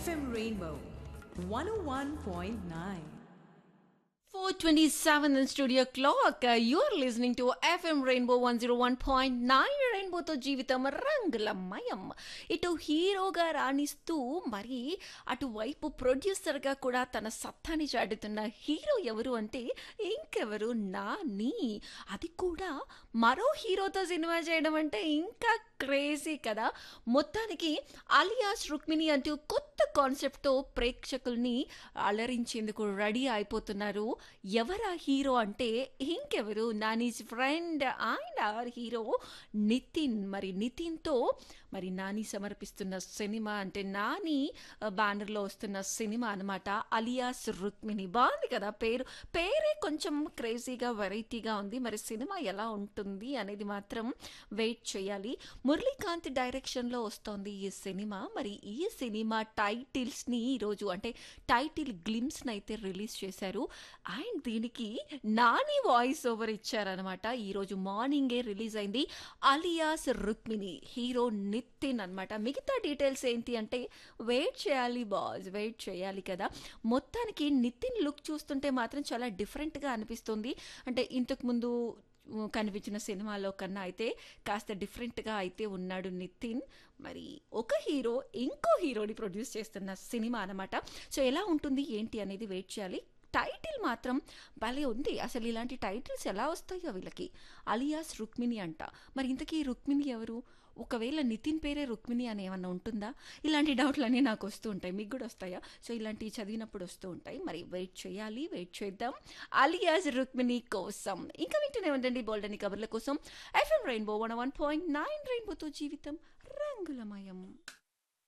FM Rainbow 101.9. 427 in studio clock. Uh, you are listening to FM Rainbow 101.9 రెయిన్బోతో జీవితం రంగులమయం ఇటు హీరోగా రాణిస్తూ మరి అటువైపు ప్రొడ్యూసర్గా కూడా తన సత్తాని చాటుతున్న హీరో ఎవరు అంటే ఇంకెవరు నాని అది కూడా మరో హీరోతో సినిమా చేయడం అంటే ఇంకా క్రేజీ కదా మొత్తానికి అలియాస్ రుక్మిణి అంటూ కొత్త కాన్సెప్ట్తో ప్రేక్షకుల్ని అలరించేందుకు రెడీ అయిపోతున్నారు ఎవరా హీరో అంటే ఇంకెవరు నానీస్ friend and R hero Nithin మరి నితిన్తో మరి నాని సమర్పిస్తున్న సినిమా అంటే నాని బ్యానర్లో వస్తున్న సినిమా అనమాట అలియాస్ రుక్మిణి బాగుంది కదా పేరు పేరే కొంచెం క్రేజీగా వెరైటీగా ఉంది మరి సినిమా ఎలా ఉంటుంది అనేది మాత్రం వెయిట్ చేయాలి మురళీకాంత్ డైరెక్షన్లో వస్తోంది ఈ సినిమా మరి ఈ సినిమా టైటిల్స్ని ఈరోజు అంటే టైటిల్ గ్లిమ్స్ని అయితే రిలీజ్ చేశారు అండ్ దీనికి నాని వాయిస్ ఓవర్ ఇచ్చారనమాట ఈరోజు మార్నింగే రిలీజ్ అయింది అలియాస్ రుక్మిణి హీరో నితిన్ అనమాట మిగతా డీటెయిల్స్ ఏంటి అంటే వెయిట్ చేయాలి బాస్ వెయిట్ చేయాలి కదా మొత్తానికి నితిన్ లుక్ చూస్తుంటే మాత్రం చాలా డిఫరెంట్గా అనిపిస్తుంది అంటే ఇంతకుముందు కనిపించిన సినిమాలో కన్నా అయితే కాస్త డిఫరెంట్గా అయితే ఉన్నాడు నితిన్ మరి ఒక హీరో ఇంకో హీరోని ప్రొడ్యూస్ చేస్తున్న సినిమా అనమాట సో ఎలా ఉంటుంది ఏంటి అనేది వెయిట్ చేయాలి టైటిల్ మాత్రం భలే ఉంది అసలు ఇలాంటి టైటిల్స్ ఎలా వస్తాయో వీళ్ళకి అలియాస్ రుక్మిణి అంట మరి ఇంతకీ రుక్మిణి ఎవరు ఒకవేళ నితిన్ పేరే రుక్మిణి అని ఏమన్నా ఉంటుందా ఇలాంటి డౌట్లన్నీ నాకు వస్తూ ఉంటాయి మీకు కూడా వస్తాయా సో ఇలాంటివి చదివినప్పుడు వస్తూ ఉంటాయి మరి వెయిట్ చేయాలి వెయిట్ చేద్దాం అలియాస్ రుక్మిణి కోసం ఇంకా వింటూనే ఉండండి బోల్డని కబర్ల కోసం FM rainbow one one point nine రెయిన్బోతో జీవితం రంగులమయం